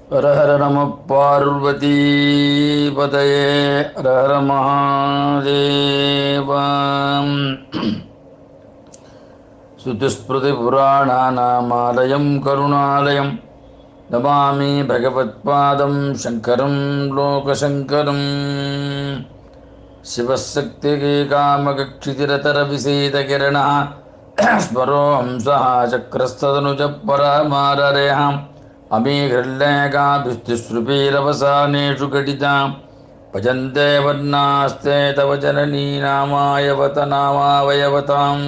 ஹர ஹர நம பார்வதி பதயே ஹர ஹர மகாதேவம் श्रुतिस्मृतिपुराणानामालयं करुणालयं नमामि भगवत्पादं शङ्करं लोकशङ्करम् शिवशक्तिकामकक्षितिरतरविसेतकिरणः स्मरो हंसः चक्रस्तदनुजपरमाररेहाम् अमीहृल्लेकाभिस्तिसृपीरवसानेषु घटितां भजन्ते वर्णास्ते तव जननी नामायवतनामावयवताम्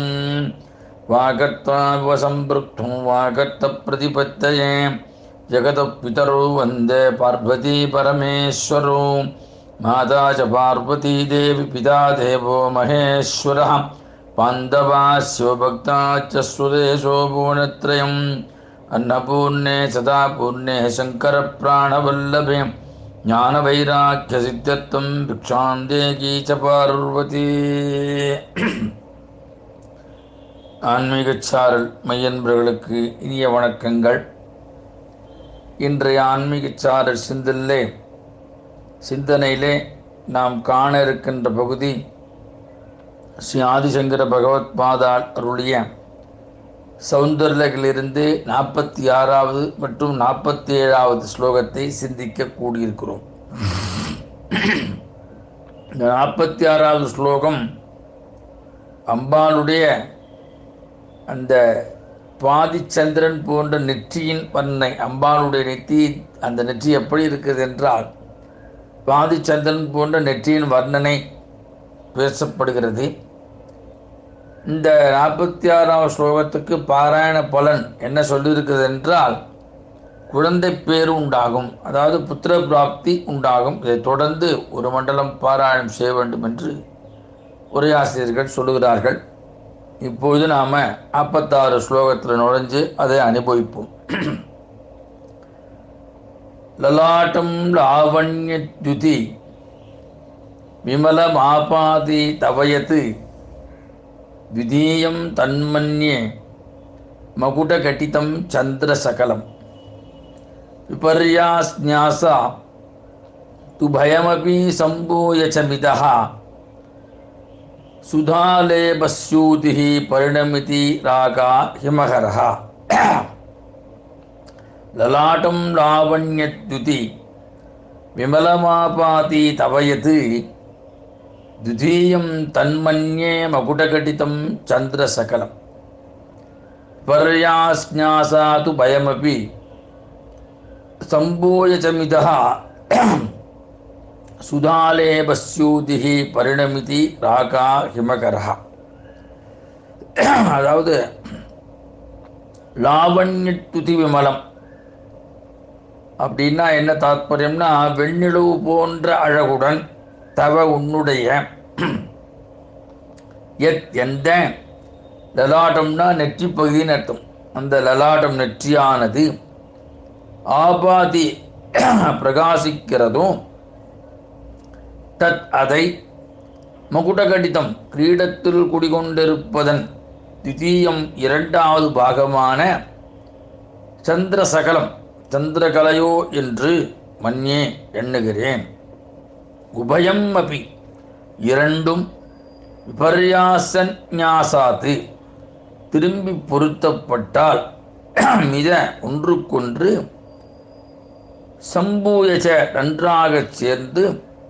वागत्वावसम्पृक्तुं वागत्तप्रतिपत्तये जगतः पितरौ वन्दे पार्वती परमेश्वरौ माता च पार्वती देवी पिता देवो महेश्वरः पाण्डवा शिवभक्ता च सुदेशो भुवनत्रयम् अन्नपूर्णे सदा पूर्णे शङ्करप्राणवल्लभे ज्ञानवैराग्यसिद्ध्यत्वं भिक्षां देगी च पार्वती ஆன்மீகச்சாரல் மையன்பர்களுக்கு இனிய வணக்கங்கள் இன்றைய ஆன்மீகச்சாரல் சிந்தனிலே சிந்தனையிலே நாம் காண இருக்கின்ற பகுதி ஸ்ரீ ஆதிசங்கர பகவத் பாதால் அருளிய சௌந்தர்யங்களிலிருந்து நாற்பத்தி ஆறாவது மற்றும் நாற்பத்தி ஏழாவது ஸ்லோகத்தை சிந்திக்க கூடியிருக்கிறோம் இந்த நாற்பத்தி ஆறாவது ஸ்லோகம் அம்பாளுடைய அந்த பாதிச்சந்திரன் போன்ற நெற்றியின் வர்ணனை அம்பாளுடைய நெற்றி அந்த நெற்றி எப்படி இருக்குது என்றால் பாதிச்சந்திரன் போன்ற நெற்றியின் வர்ணனை பேசப்படுகிறது இந்த நாற்பத்தி ஆறாவது ஸ்லோகத்துக்கு பாராயண பலன் என்ன சொல்லியிருக்கிறது என்றால் குழந்தை பேரு உண்டாகும் அதாவது புத்திர பிராப்தி உண்டாகும் இதை தொடர்ந்து ஒரு மண்டலம் பாராயணம் செய்ய வேண்டும் என்று உரையாசிரியர்கள் சொல்லுகிறார்கள் இப்பொழுது நாம் நாற்பத்தாறு ஸ்லோகத்தில் நுழைஞ்சு அதை அனுபவிப்போம் லலாட்டம் லாவண்யத்யுதி விமலமாபாதி தவயத் द्वितीयं तन्मन्ये मकुटघटितं चन्द्रसकलं विपर्यास्न्यासा तु भयमपि सम्भूय च मितः सुधालेबस्यूतिः परिणमिति रागा हिमहरः ललाटं लावण्यद्युति विमलमापाति तवयत् द्वितीयं तन्मन्ये मकुटघटितं चन्द्रसकलं पर्यास्न्यासा तु भयमपि सम्भूय च मितः சுதாலேபஸ்யூதிஹி பரிணமிதி ராகா ஹிமகரா அதாவது லாவண்யத்துதி விமலம் அப்படின்னா என்ன தாத்பரியம்னா வெண்ணிலவு போன்ற அழகுடன் தவ உன்னுடைய எத் எந்த லலாட்டம்னா நெற்றி பகுதின்னு அர்த்தம் அந்த லலாட்டம் நெற்றியானது ஆபாதி பிரகாசிக்கிறதும் தத் அதை மகுடகடிதம் கிரீடத்தில் குடிகொண்டிருப்பதன் திதீயம் இரண்டாவது பாகமான சந்திரசகலம் சந்திரகலையோ என்று மன்யே எண்ணுகிறேன் உபயம் அபி இரண்டும் விபர்யாசன்யாசாத்து திரும்பி பொருத்தப்பட்டால் மித ஒன்றுக்கொன்று சம்பூயச்ச நன்றாகச் சேர்ந்து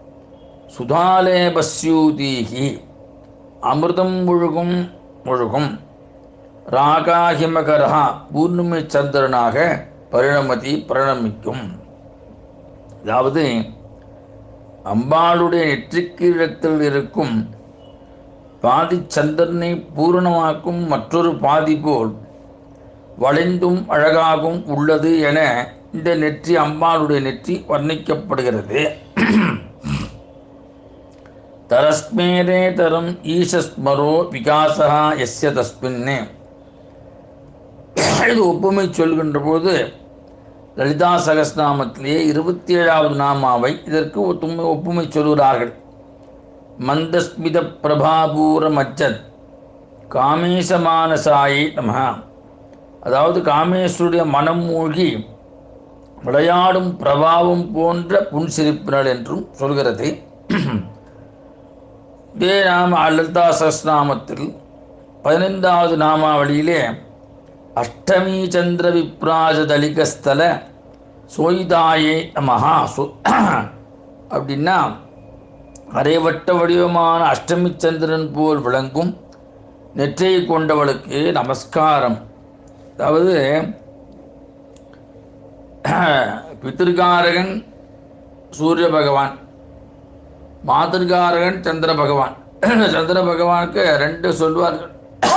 சுதாலேபஸ்யூதீகி அமிர்தம் முழுகும் முழுகும் ராகாஹிமகரா பூர்ணிமை சந்திரனாக பரிணமதி பரிணமிக்கும் அதாவது அம்பாளுடைய நெற்றிக்கீழத்தில் இருக்கும் பாதி சந்திரனை பூரணமாக்கும் மற்றொரு பாதி போல் வளைந்தும் அழகாகவும் உள்ளது என இந்த நெற்றி அம்பாளுடைய நெற்றி வர்ணிக்கப்படுகிறது தரஸ்மேரே தரம் ஈசஸ்மரோ விகாசா எஸ்ய தஸ்மின்னே இது ஒப்புமை சொல்கின்ற போது லலிதா சகஸ்நாமத்திலேயே இருபத்தி ஏழாவது நாமாவை இதற்கு ஒத்துமை ஒப்புமை சொல்கிறார்கள் மந்தஸ்மித பிரபாபூர மச்சத் காமேசமானசாயை நம அதாவது காமேஸ்வருடைய மனம் மூழ்கி விளையாடும் பிரபாவம் போன்ற புன்சிரிப்பினள் என்றும் சொல்கிறது இதே நாம லலிதா சஸ்நாமத்தில் பதினைந்தாவது நாமாவளியிலே அஷ்டமி சந்திர விப்ராஜ தலிகஸ்தல சோயிதாயே நமஹா சோ அப்படின்னா அரைவட்ட வடிவமான அஷ்டமி சந்திரன் போல் விளங்கும் நெற்றையை கொண்டவளுக்கு நமஸ்காரம் அதாவது பித்திருக்காரகன் சூரிய பகவான் மாதிருக்காரகன் சந்திர பகவான் சந்திர பகவானுக்கு ரெண்டு சொல்வார்கள்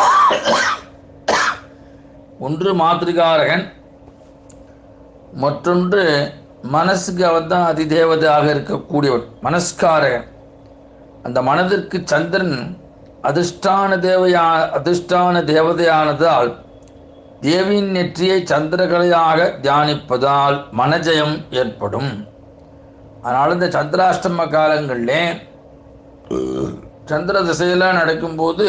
ஒன்று மாதிருக்காரகன் மற்றொன்று மனசுக்கு அவன் தான் அதிதேவதையாக இருக்கக்கூடியவன் மனஸ்காரகன் அந்த மனதிற்கு சந்திரன் அதிர்ஷ்டான தேவையா அதிர்ஷ்டான தேவதையானதால் தேவியின் நெற்றியை சந்திரகலையாக தியானிப்பதால் மனஜயம் ஏற்படும் அதனால் இந்த சந்திராஷ்டம காலங்களில் சந்திர திசையெல்லாம் நடக்கும்போது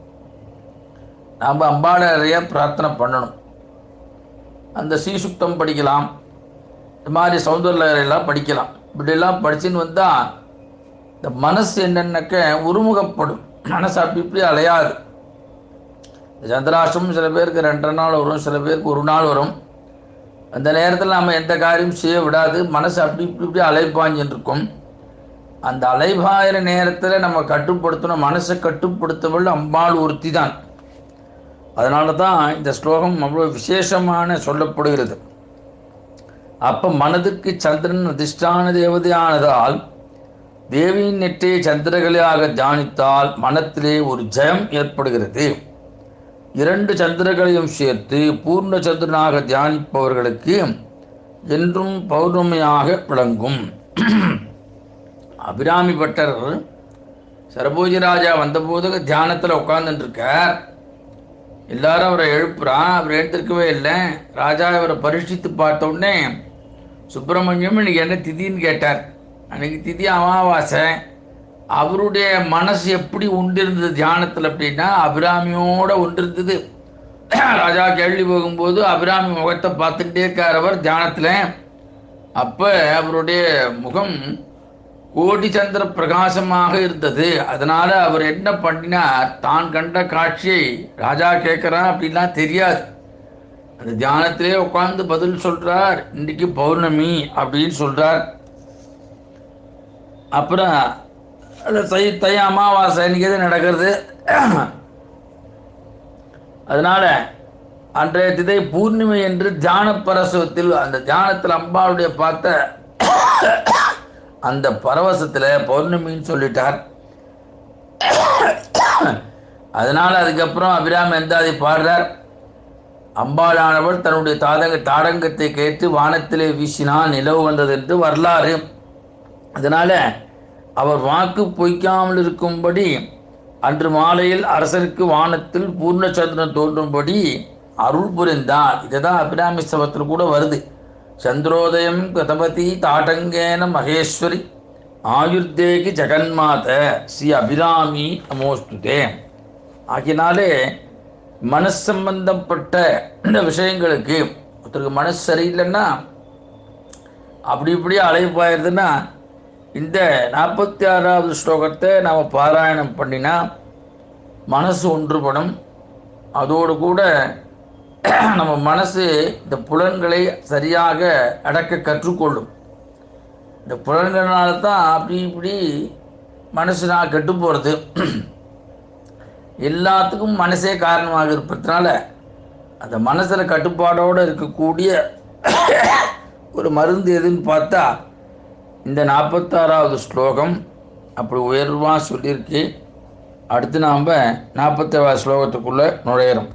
நாம் அம்பாளை நிறைய பிரார்த்தனை பண்ணணும் அந்த சீசுக்தம் படிக்கலாம் இந்த மாதிரி சௌந்தர்யெல்லாம் படிக்கலாம் இப்படியெல்லாம் படிச்சுன்னு வந்தால் இந்த மனசு என்னென்னக்க உருமுகப்படும் மனசு அப்படி இப்படி அலையாது இந்த சந்திராஷ்டமம் சில பேருக்கு ரெண்டரை நாள் வரும் சில பேருக்கு ஒரு நாள் வரும் அந்த நேரத்தில் நம்ம எந்த காரியம் செய்ய விடாது மனசு அப்படி இப்படி இப்படி அலைப்பாஞ்சுன்னு இருக்கும் அந்த அலைபாயிற நேரத்தில் நம்ம கட்டுப்படுத்தணும் மனசை கட்டுப்படுத்தவள் அம்பாள் ஒருத்தி தான் அதனால தான் இந்த ஸ்லோகம் அவ்வளோ விசேஷமான சொல்லப்படுகிறது அப்போ மனதுக்கு சந்திரன் அதிர்ஷ்டான தேவதையானதால் தேவியின் நெற்றையை சந்திரகலையாக தியானித்தால் மனத்திலே ஒரு ஜெயம் ஏற்படுகிறது இரண்டு சந்திரகளையும் சேர்த்து பூர்ண சந்திரனாக தியானிப்பவர்களுக்கு என்றும் பௌர்ணமியாக விளங்கும் அபிராமி பட்டர் சரபோஜி ராஜா வந்தபோது தியானத்தில் உட்கார்ந்துட்டுருக்கார் எல்லாரும் அவரை எழுப்புறா அவர் எழுந்திருக்கவே இல்லை ராஜா இவரை பரிசித்து பார்த்த உடனே சுப்பிரமணியம் இன்னைக்கு என்ன திதின்னு கேட்டார் அன்னைக்கு திதி அமாவாசை அவருடைய மனசு எப்படி உண்டிருந்தது தியானத்தில் அப்படின்னா அபிராமியோட ஒன்றிருந்தது ராஜா கேள்வி போகும்போது அபிராமி முகத்தை பார்த்துட்டே இருக்கார் அவர் தியானத்தில் அப்போ அவருடைய முகம் கோடி சந்திர பிரகாசமாக இருந்தது அதனால அவர் என்ன பண்ணினார் தான் கண்ட காட்சியை ராஜா கேட்குறான் அப்படின்லாம் தெரியாது அந்த தியானத்திலே உட்கார்ந்து பதில் சொல்றார் இன்னைக்கு பௌர்ணமி அப்படின்னு சொல்றார் அப்புறம் அது தை தை அமாவாசை இன்னைக்கு எது நடக்கிறது அதனால அன்றைய திதை பூர்ணிமை என்று தியான பரசவத்தில் அந்த தியானத்தில் அம்பாளுடைய பார்த்த அந்த பரவசத்தில் பௌர்ணமின்னு சொல்லிட்டார் அதனால அதுக்கப்புறம் அபிராம எந்தாதி பாடுறார் அம்பாளானவள் தன்னுடைய தாதங்க தாடங்கத்தை கேட்டு வானத்திலே வீசினான் நிலவு வந்தது என்று வரலாறு அதனால அவர் வாக்கு பொய்க்காமல் இருக்கும்படி அன்று மாலையில் அரசருக்கு வானத்தில் பூர்ணச்சந்திரன் தோன்றும்படி அருள் புரிந்தார் இதுதான் அபிராமி சபத்தில் கூட வருது சந்திரோதயம் கதபதி தாட்டங்கேன மகேஸ்வரி ஆயுர்தேகி ஜெகன்மாத ஸ்ரீ அபிராமி நமோஸ்துதே ஆகினாலே மனசு சம்பந்தப்பட்ட இந்த விஷயங்களுக்கு ஒருத்தருக்கு மனசு சரியில்லைன்னா அப்படி இப்படி அலைப்பாயிருதுன்னா இந்த நாற்பத்தி ஆறாவது ஸ்லோகத்தை நாம் பாராயணம் பண்ணினா மனசு ஒன்றுபடும் அதோடு கூட நம்ம மனசு இந்த புலன்களை சரியாக அடக்க கற்றுக்கொள்ளும் இந்த புலன்கள்னால தான் அப்படி இப்படி மனசு நான் கெட்டு போகிறது எல்லாத்துக்கும் மனசே காரணமாக இருப்பதுனால அந்த மனசில் கட்டுப்பாடோடு இருக்கக்கூடிய ஒரு மருந்து எதுன்னு பார்த்தா இந்த நாற்பத்தாறாவது ஸ்லோகம் அப்படி உயர்வாக சொல்லியிருக்கு அடுத்து நாம் நாற்பத்தேழாவது ஸ்லோகத்துக்குள்ளே நுழையிறோம்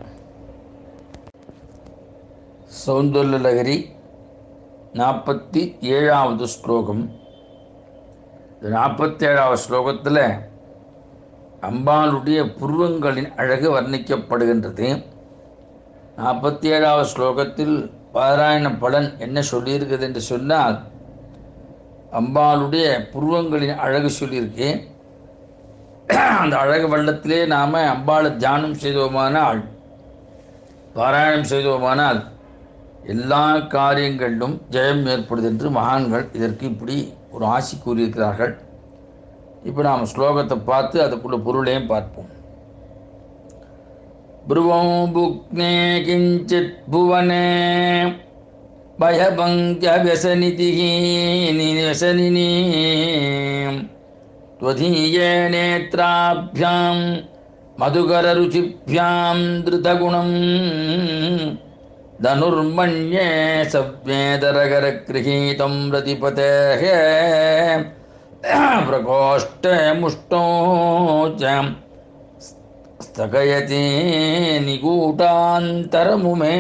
சௌந்தர்யலகரி நாற்பத்தி ஏழாவது ஸ்லோகம் இந்த நாற்பத்தேழாவது ஸ்லோகத்தில் அம்பாளுடைய புருவங்களின் அழகு வர்ணிக்கப்படுகின்றது நாற்பத்தி ஏழாவது ஸ்லோகத்தில் பாராயண பலன் என்ன சொல்லியிருக்குது என்று சொன்னால் அம்பாளுடைய புருவங்களின் அழகு சொல்லியிருக்கு அந்த அழகு வெள்ளத்திலே நாம் அம்பாளை தியானம் செய்தோமானால் பாராயணம் செய்தோமானால் எல்லா காரியங்களிலும் ஜெயம் ஏற்படுது என்று மகான்கள் இதற்கு இப்படி ஒரு ஆசி கூறியிருக்கிறார்கள் இப்போ நாம் ஸ்லோகத்தை பார்த்து அதுக்குள்ள பொருளையும் பார்ப்போம் ब्रुवं भुक्ने किञ्चित् भुवने भयभङ्गव्यसनिधिः निव्यसनिनी त्वदीये नेत्राभ्यां मधुकररुचिभ्यां धृतगुणं धनुर्मन्ये सव्येदरकरगृहीतं प्रतिपतेः प्रकोष्ठे मुष्टौ च स्थगयति निगूटान्तरमुमे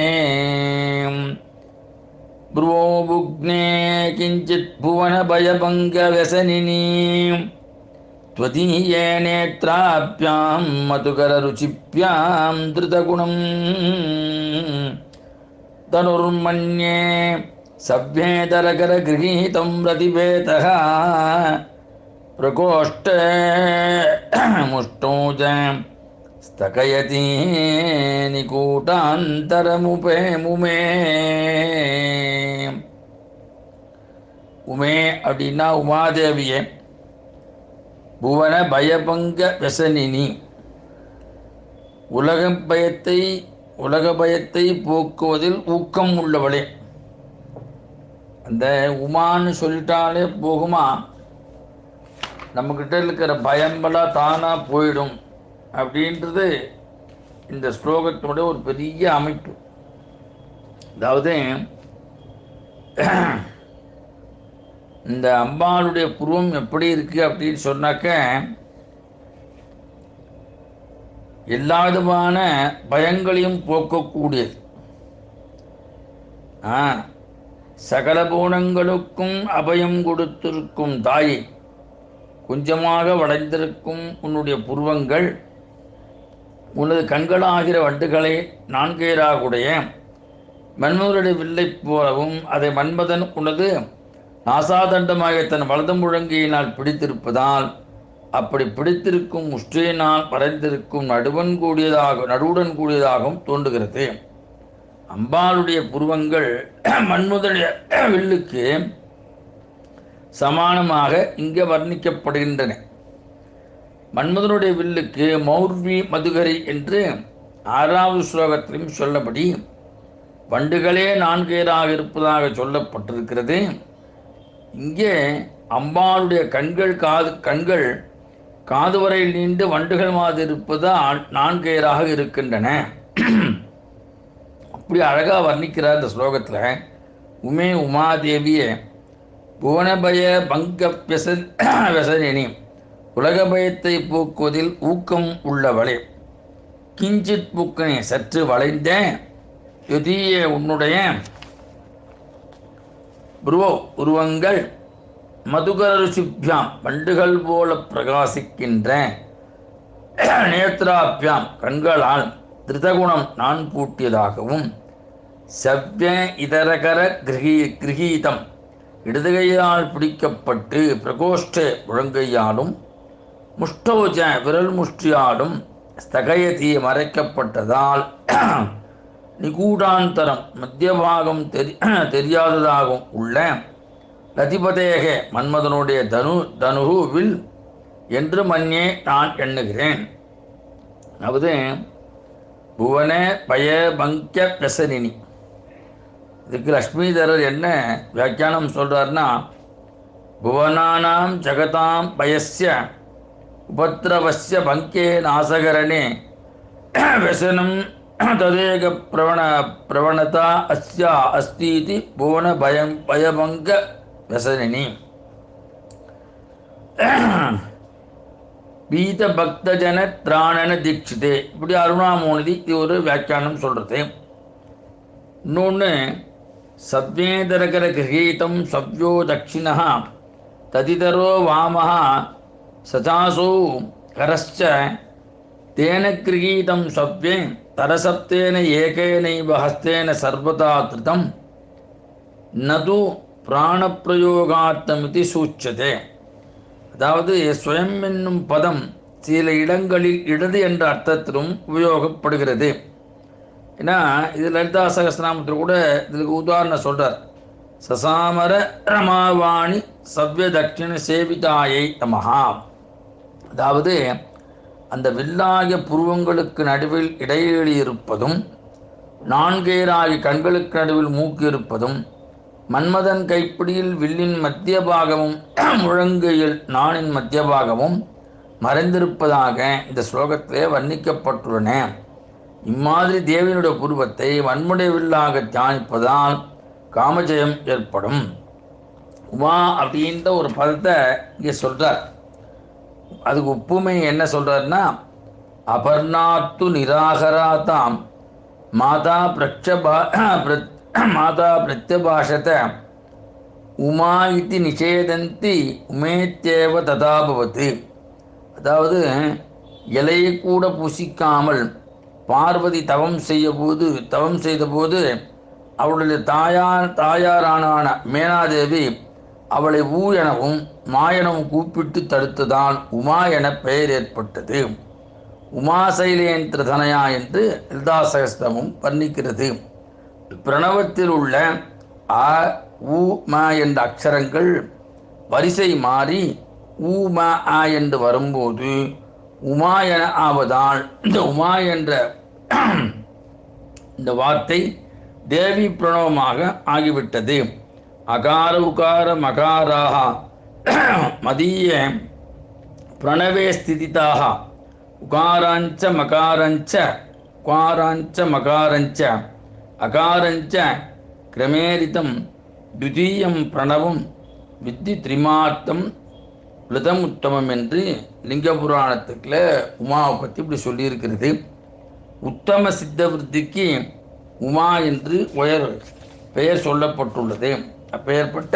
ब्रुवो बुग्ने किञ्चित् भुवनभयभङ्गव्यसनिनी त्वदीये नेत्राभ्यां मधुकररुचिभ्यां धृतगुणं धनुर्मन्ये सभ्येतरकरगृहीतं प्रतिभेतः प्रकोष्ठे मुष्टौ च स्थगयति निकूटान्तरमुपे मुमे உமே அப்படின்னா உமாதேவியே புவன பயபங்க व्यसनिनी உலக பயத்தை உலக பயத்தை போக்குவதில் ஊக்கம் உள்ளவளே அந்த உமான்னு சொல்லிட்டாலே போகுமா நம்மக்கிட்ட இருக்கிற பயம்பெல்லாம் தானாக போயிடும் அப்படின்றது இந்த ஸ்லோகத்தினுடைய ஒரு பெரிய அமைப்பு அதாவது இந்த அம்பாளுடைய புருவம் எப்படி இருக்கு அப்படின்னு சொன்னாக்க எல்லா விதமான பயங்களையும் போக்கக்கூடியது ஆ சகல பூணங்களுக்கும் அபயம் கொடுத்திருக்கும் தாயை கொஞ்சமாக வளைந்திருக்கும் உன்னுடைய புருவங்கள் உனது கண்களாகிற வண்டுகளை நான்கேராகுடைய மன்மதனுடைய வில்லை போலவும் அதை மன்மதன் உனது நாசாதண்டமாக தன் வலது முழங்கையினால் பிடித்திருப்பதால் அப்படி பிடித்திருக்கும் முஷ்டியினால் வரைந்திருக்கும் நடுவன் கூடியதாக நடுவுடன் கூடியதாகவும் தோன்றுகிறது அம்பாளுடைய புருவங்கள் மன்முதனுடைய வில்லுக்கு சமானமாக இங்கே வர்ணிக்கப்படுகின்றன மன்மதனுடைய வில்லுக்கு மௌர்வி மதுகரி என்று ஆறாவது ஸ்லோகத்திலும் சொல்லபடி வண்டுகளே நான்கேராக இருப்பதாக சொல்லப்பட்டிருக்கிறது இங்கே அம்பாளுடைய கண்கள் காது கண்கள் காது வரையில் நீண்டு வண்டுகள் மாதிரி இருப்பதால் நான்கேராக இருக்கின்றன அப்படி அழகாக வர்ணிக்கிறார் இந்த ஸ்லோகத்தில் உமே உமாதேவியே புவனபய பங்க வெச வெசனினி உலக பயத்தை போக்குவதில் ஊக்கம் உள்ளவளே கிஞ்சித் புக்கனே சற்று வளைந்த யுதிய உன்னுடைய புருவோ உருவங்கள் மதுகர ருசிபியாம் பண்டுகள் போல பிரகாசிக்கின்ற நேத்ராபியாம் கண்களால் திருதகுணம் நான் பூட்டியதாகவும் செவ்ய இதரகர கிரகீ கிரகீதம் இடதுகையால் பிடிக்கப்பட்டு பிரகோஷ்ட முழங்கையாலும் முஷ்டோஜ விரல் முஷ்டியாலும் ஸ்தகயதி மறைக்கப்பட்டதால் நிகூடாந்தரம் மத்திய பாகம் தெரி தெரியாததாகவும் உள்ள லதிபதேக மன்மதனுடைய தனு தனுவில் என்று மன்னே நான் எண்ணுகிறேன் அதாவது புவன பய பங்க பிரசனினி இதுக்கு லக்ஷ்மிதரர் என்ன வியாக்கியானம் சொல்கிறார்னா புவனானாம் ஜகதாம் பயஸ்ய உபத்திரவஸ்ய பங்கே நாசகரணே व्यसनं तदेक प्रवण प्रवणता अस्या अस्ति इति भुवन भयं भयभङ्ग व्यसनिनी பீத பக்தஜன திராணன தீட்சிதே இப்படி அருணாமோனிதி இது ஒரு வியாக்கியானம் சொல்கிறது இன்னொன்று சத்வேதரகர கிரகீதம் சவ்யோ தட்சிணா ததிதரோ வாமः சதாசோ கரश्च तेन गृहीतं सव्ये तरसप्तेन एकेनैव हस्तेन सर्वदा धृतं न तु பிராணப்பிரயோகார்த்தமிதி சூச்சதே அதாவது ஸ்வயம் என்னும் பதம் சில இடங்களில் இடது என்ற அர்த்தத்திலும் உபயோகப்படுகிறது ஏன்னா இது லலிதா சகஸ்திரநாமத்தில் கூட இதுக்கு உதாரணம் சொல்கிறார் சசாமர ரமாவாணி சவ்ய தட்சிண சேவிதாயை நமஹா அதாவது அந்த வில்லாய புருவங்களுக்கு நடுவில் இடைவெளி இருப்பதும் நான்கேராகி கண்களுக்கு நடுவில் மூக்கு இருப்பதும் மன்மதன் கைப்பிடியில் வில்லின் மத்திய பாகமும் முழங்கையில் நாணின் மத்திய பாகமும் மறைந்திருப்பதாக இந்த ஸ்லோகத்திலே வர்ணிக்கப்பட்டுள்ளன இம்மாதிரி தேவியினுடைய புருவத்தை வன்முடைய வில்லாக தியானிப்பதால் காமஜெயம் ஏற்படும் உமா அப்படின்ற ஒரு பதத்தை இங்கே சொல்கிறார் அதுக்கு ஒப்புமை என்ன சொல்கிறாருன்னா அபர்ணாத்து நிராகராதாம் மாதா பிரட்சபா பிரத் மாதா பிரத்யபாஷத உமா இது நிஷேதந்தி உமேத்தேவ ததாபவத்து அதாவது இலையை கூட புசிக்காமல் பார்வதி தவம் செய்யபோது தவம் செய்தபோது அவளுடைய தாயார் தாயாரான மேனாதேவி அவளை ஊ எனவும் மா எனவும் கூப்பிட்டு தடுத்ததால் உமா என பெயர் ஏற்பட்டது உமாசைலேந்திர தனயா என்று லலிதாசகஸ்தமும் வர்ணிக்கிறது பிரணவத்தில் உள்ள அ உ ம என்ற அக்ஷரங்கள் வரிசை மாறி உ ம அ என்று வரும்போது உமா என ஆவதால் இந்த உமா என்ற இந்த வார்த்தை தேவி பிரணவமாக ஆகிவிட்டது அகார உகார மகாராக மதீய பிரணவே ஸ்திதிதாக உகாராஞ்ச மகாரஞ்ச உகாராஞ்ச மகாரஞ்ச அகாரஞ்ச கிரமேரிதம் துதீயம் பிரணவம் வித்தி திரிமார்த்தம் லிதம் உத்தமம் என்று லிங்க புராணத்துக்குள்ள உமாவை பற்றி இப்படி சொல்லியிருக்கிறது உத்தம சித்த விருத்திக்கு உமா என்று உயர் பெயர் சொல்லப்பட்டுள்ளது அப்பேற்பட்ட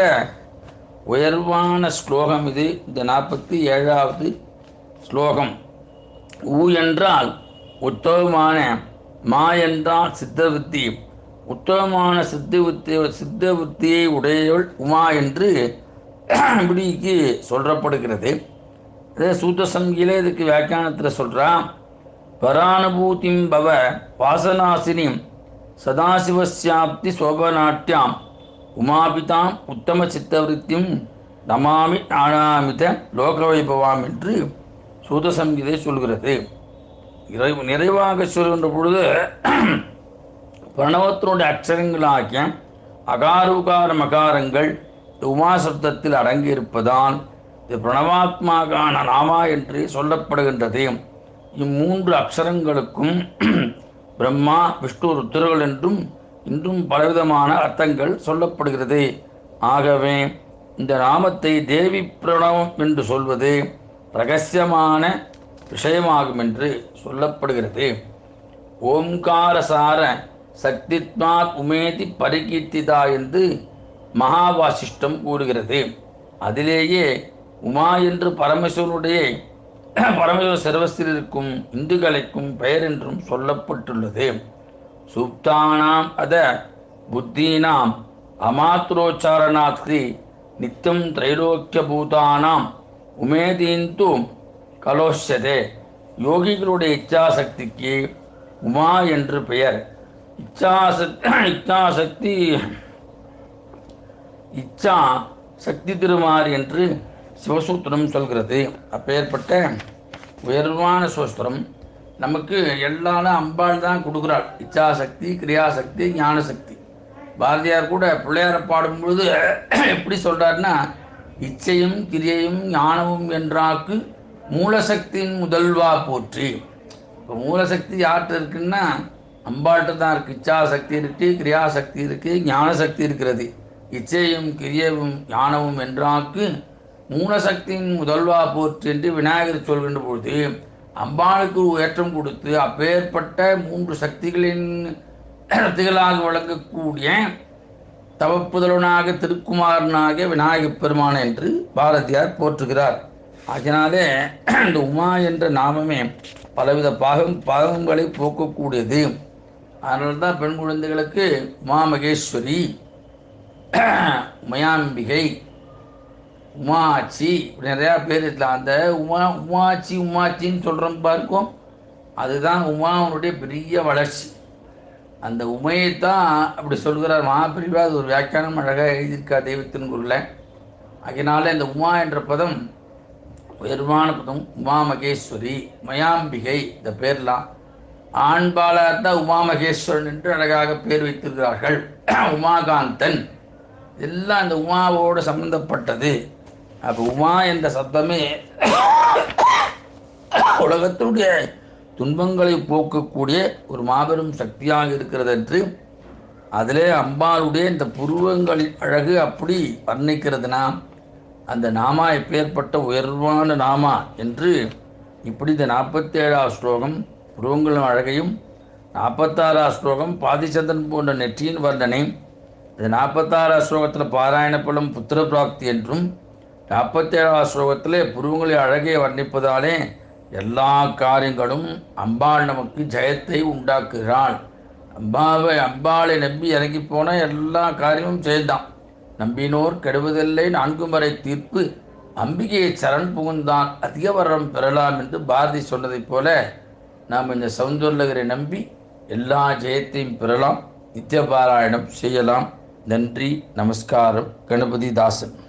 உயர்வான ஸ்லோகம் இது இந்த நாற்பத்தி ஏழாவது ஸ்லோகம் ஊ என்றால் உத்தமமான மா என்றால் சித்தவித்தி உத்தமமான சித்தவித்தி சித்தவித்தியை உடையவள் உமா என்று இப்படிக்கு சொல்லப்படுகிறது இதே சூத்த சங்கிலே இதுக்கு வியாக்கியானத்தில் சொல்கிறா பரானுபூதிம் பவ வாசனாசினிம் சதாசிவசியாப்தி சோபநாட்டியாம் உமாபிதாம் உத்தம சித்தவருத்தியும் நமாமி நாணாமித லோக வைபவாம் என்று சூதசங்கீதை சொல்கிறது இறை நிறைவாக சொல்கின்ற பொழுது பிரணவத்தினுடைய அக்ஷரங்களாகிய அகாருகார மகாரங்கள் உமா சப்தத்தில் அடங்கியிருப்பதால் இது பிரணவாத்மாகான நாமா என்று சொல்லப்படுகின்றது இம்மூன்று அக்ஷரங்களுக்கும் பிரம்மா விஷ்ணு ருத்திரர்கள் என்றும் இன்றும் பலவிதமான அர்த்தங்கள் சொல்லப்படுகிறது ஆகவே இந்த நாமத்தை தேவி பிரணவம் என்று சொல்வது ரகசியமான விஷயமாகும் என்று சொல்லப்படுகிறது ஓம்காரசார சக்தித்மாத் உமேதி பரிகீர்த்திதா என்று மகாவாசிஷ்டம் கூறுகிறது அதிலேயே உமா என்று பரமேஸ்வரனுடைய பரமேஸ்வர சிரவஸ்தில் இருக்கும் இந்துக்களைக்கும் பெயர் என்றும் சொல்லப்பட்டுள்ளது சுப்தானாம் அத புத்தீனாம் அமாத்ரோச்சாரணாத்ரி நித்தியம் திரைலோக்கிய பூதானாம் உமேதீந்து கலோஷ்யதே யோகிகளுடைய இச்சாசக்திக்கு உமா என்று பெயர் இச்சாசக்தி இச்சாசக்தி இச்சா சக்தி திருமாறு என்று சிவசூத்திரம் சொல்கிறது அப்பேற்பட்ட உயர்வான சூஸ்திரம் நமக்கு எல்லாரும் அம்பாள் தான் கொடுக்குறாள் இச்சாசக்தி கிரியாசக்தி ஞானசக்தி பாரதியார் கூட பிள்ளையாரை பாடும்பொழுது எப்படி சொல்கிறாருன்னா இச்சையும் கிரியையும் ஞானமும் என்றாக்கு மூலசக்தியின் முதல்வா போற்றி இப்போ மூலசக்தி யார்கிட்ட இருக்குன்னா அம்பாள்கிட்ட தான் இருக்குது இச்சாசக்தி இருக்குது கிரியாசக்தி இருக்குது ஞானசக்தி இருக்கிறது இச்சையும் கிரியவும் ஞானமும் என்றாக்கு மூலசக்தியின் முதல்வா போற்று என்று விநாயகர் சொல்கின்ற பொழுது அம்பாளுக்கு ஒரு ஏற்றம் கொடுத்து அப்பேற்பட்ட மூன்று சக்திகளின் சக்திகளாக விளங்கக்கூடிய தவப்புதலனாக திருக்குமாரனாக விநாயகப் பெருமான் என்று பாரதியார் போற்றுகிறார் அதனாலே இந்த உமா என்ற நாமமே பலவித பாகம் பாகங்களை போக்கக்கூடியது அதனால தான் பெண் குழந்தைகளுக்கு உமா மகேஸ்வரி உமையாம்பிகை உமாச்சி இப்படி நிறையா பேர் இருக்கலாம் அந்த உமா உமாச்சி உமாச்சின்னு சொல்கிறோம் பார்க்கும் அதுதான் உமாவனுடைய பெரிய வளர்ச்சி அந்த உமையைத்தான் அப்படி சொல்கிறார் மகாபிரிவா அது ஒரு வியாக்கியானம் அழகாக எழுதியிருக்கா தெய்வத்தின் குரல அதனால இந்த உமா என்ற பதம் உயர்வான பதம் உமா மகேஸ்வரி மயாம்பிகை இந்த பேர்லாம் ஆண்பாலாக இருந்தால் உமா மகேஸ்வரன் என்று அழகாக பேர் வைத்திருக்கிறார்கள் உமாகாந்தன் எல்லாம் அந்த உமாவோடு சம்பந்தப்பட்டது அப்போ உமா என்ற சப்தமே உலகத்தினுடைய துன்பங்களை போக்கக்கூடிய ஒரு மாபெரும் சக்தியாக இருக்கிறது என்று அதிலே அம்பாளுடைய இந்த புருவங்களின் அழகு அப்படி வர்ணிக்கிறதுனா அந்த நாமா எப்பேற்பட்ட உயர்வான நாமா என்று இப்படி இந்த நாற்பத்தி ஏழாவது ஸ்லோகம் புருவங்களின் அழகையும் நாற்பத்தாறாவது ஸ்லோகம் பாதிச்சந்திரன் போன்ற நெற்றியின் வர்ணனை இந்த நாற்பத்தாறாவது ஸ்லோகத்தில் பாராயணப்பலம் புத்திர பிராப்தி என்றும் நாற்பத்தேழாவது ஸ்லோகத்திலே புருவங்களின் அழகை வர்ணிப்பதாலே எல்லா காரியங்களும் அம்பாள் நமக்கு ஜெயத்தை உண்டாக்குகிறாள் அம்பாவை அம்பாளை நம்பி இறங்கி போனால் எல்லா காரியமும் செய்தான் நம்பினோர் கெடுவதில்லை நான்கு முறை தீர்ப்பு அம்பிகையை சரண் புகுந்தான் அதிக வரம் பெறலாம் என்று பாரதி சொன்னதைப் போல நாம் இந்த சௌந்தர்லகரை நம்பி எல்லா ஜெயத்தையும் பெறலாம் நித்திய பாராயணம் செய்யலாம் நன்றி நமஸ்காரம் கணபதி தாசன்